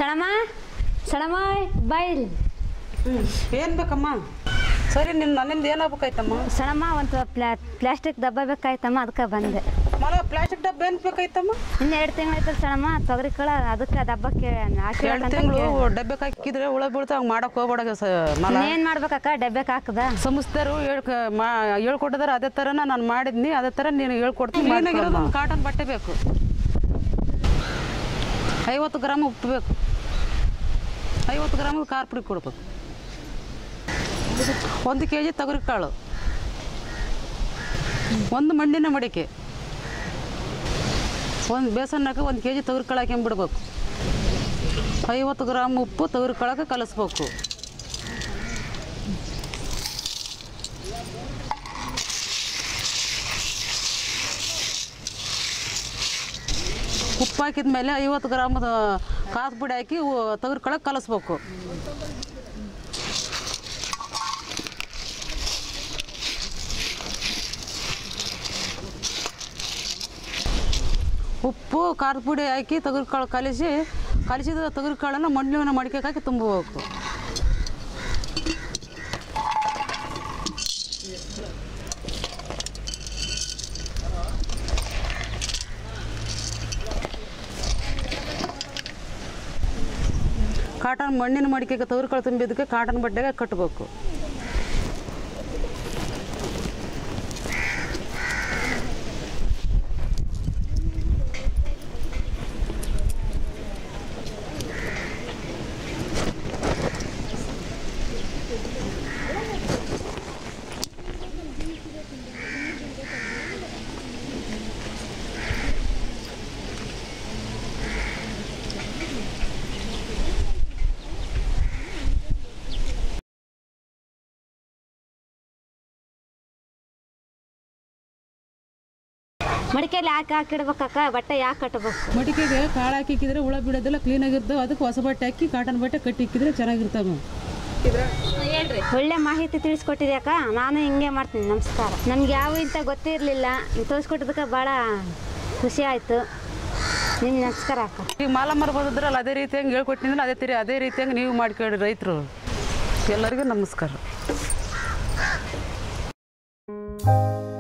ಸಣಮ್ಮ ಸಣಮ್ಮ ಬೈಲ್ ಏನು ಬೇಕಮ್ಮ ಸರಿ ನಿನ್ನ ನನ್ನಿಂದ ಏನಾಗ್ಬೇಕಾಯ್ತಮ್ಮ ಸಣಮ್ಮ ಒಂದು ಪ್ಲಾ ಪ್ಲಾಸ್ಟಿಕ್ ಡಬ್ಬ ಬೇಕಾಯ್ತಮ್ಮ ಅದಕ್ಕೆ ಬಂದೆ ಮಲ ಪ್ಲಾಸ್ಟಿಕ್ ಡಬ್ಬ ಏನು ಬೇಕಾಯ್ತಮ್ಮ ಇನ್ನು ಎರಡು ತಿಂಗಳಾಯ್ತಲ್ಲ ಸಣಮ್ಮ ತೊಗರಿ ಕಳ ಅದಕ್ಕೆ ಡಬ್ಬಕ್ಕೆ ಎರಡು ತಿಂಗಳು ಡಬ್ಬಕ್ಕೆ ಹಾಕಿದ್ರೆ ಹುಳ ಬೀಳ್ತಾ ಹಂಗೆ ಮಾಡಕ್ಕೆ ಹೋಗ್ಬೇಡ ಸ ಮಲ ಏನು ಮಾಡ್ಬೇಕಕ್ಕ ಡಬ್ಬಕ್ಕೆ ಹಾಕದ ಸಂಸ್ಥೆರು ಹೇಳ್ಕ ಮಾ ಹೇಳ್ಕೊಟ್ಟಿದಾರೆ ಅದೇ ಥರನ ನಾನು ಮಾಡಿದ್ನಿ ಅದೇ ಥರ ನೀನು ಹೇಳ್ಕೊಡ್ತೀನಿ ಕ್ಲೀನಾಗಿರೋದು ಒಂದು ಕಾಟನ್ ಬಟ್ಟೆ ಬೇಕು ಐವತ್ತು ಗ್ರಾಮ್ ಉಪ್ಪು ಬೇಕು ಐವತ್ತು ಗ್ರಾಮ್ ಖಾರ ಪುಡಿ ಕೊಡ್ಬೇಕು ಒಂದು ಕೆ ಜಿ ತೊಗರಿ ಕಾಳು ಒಂದು ಮಣ್ಣಿನ ಮಡಿಕೆ ಒಂದು ಬೇಸನ್ನಾಕ ಒಂದು ಕೆ ಜಿ ತೊಗರಿ ಕಾಳು ಹಾಕ್ಕೊಂಬಿಡ್ಬೇಕು ಐವತ್ತು ಗ್ರಾಮ್ ಉಪ್ಪು ತೊಗರಿ ಕಾಳಕ್ಕೆ ಕಲಿಸ್ಬೇಕು ಉಪ್ಪು ಹಾಕಿದ ಮೇಲೆ ಐವತ್ತು ಗ್ರಾಮದ ಕಾಸು ಪುಡಿ ಹಾಕಿ ತೊಗರಿ ಕಳಕ್ಕೆ ಕಲಿಸ್ಬೇಕು ಉಪ್ಪು ಖಾರದ ಪುಡಿ ಹಾಕಿ ತೊಗರಿ ಕಾಳು ಕಲಿಸಿ ಕಲಿಸಿದ ತೊಗರಿ ಕಾಳನ್ನು ಮಣ್ಣಿನ ಮಡಿಕೆಗೆ ಹಾಕಿ ತುಂಬಬೇಕು ಕಾಟನ್ ಮಣ್ಣಿನ ಮಡಿಕೆಗೆ ತೊಗರಿ ಕಾಳು ತುಂಬಿದ್ದಕ್ಕೆ ಕಾಟನ್ ಬಟ್ಟೆಗೆ ಕಟ್ಟಬೇಕು ಮಡಿಕೆಯಲ್ಲಿ ಯಾಕೆ ಹಾಕಿಡ್ಬೇಕಕ್ಕ ಬಟ್ಟೆ ಯಾಕೆ ಕಟ್ಟಬೇಕು ಮಡಿಕೆಗೆ ಕಾಳು ಹಾಕಿಕ್ಕಿದ್ರೆ ಹುಳ ಬಿಡೋದಿಲ್ಲ ಕ್ಲೀನಾಗಿರ್ತವೆ ಅದಕ್ಕೆ ಹೊಸ ಬಟ್ಟೆ ಹಾಕಿ ಕಾಟನ್ ಬಟ್ಟೆ ಕಟ್ಟಿ ಇಕ್ಕಿದ್ರೆ ಚೆನ್ನಾಗಿರ್ತವೆ ಒಳ್ಳೆ ಮಾಹಿತಿ ತಿಳಿಸ್ಕೊಟ್ಟಿದ್ಯಾಕ ನಾನು ಹಿಂಗೆ ಮಾಡ್ತೀನಿ ನಮಸ್ಕಾರ ನಮ್ಗೆ ಯಾವ ಇಂಥ ಗೊತ್ತೇ ಇರಲಿಲ್ಲ ತೋರಿಸ್ಕೊಟ್ಟಿದ್ದಕ್ಕೆ ಭಾಳ ಖುಷಿ ಆಯಿತು ನಿಮ್ಗೆ ನಮಸ್ಕಾರ ಅಕ್ಕ ಈಗ ಮಾಲ ಮರ್ಬೋದಿದ್ರಲ್ಲ ಅದೇ ರೀತಿಯಾಗಿ ಹೇಳ್ಕೊಟ್ಟಿದ್ರೆ ಅದೇ ತೀರಿ ಅದೇ ರೀತಿಯಾಗಿ ನೀವು ಮಾಡ್ಕೊಳ್ಳಿ ರೈತರು ಎಲ್ಲರಿಗೂ ನಮಸ್ಕಾರ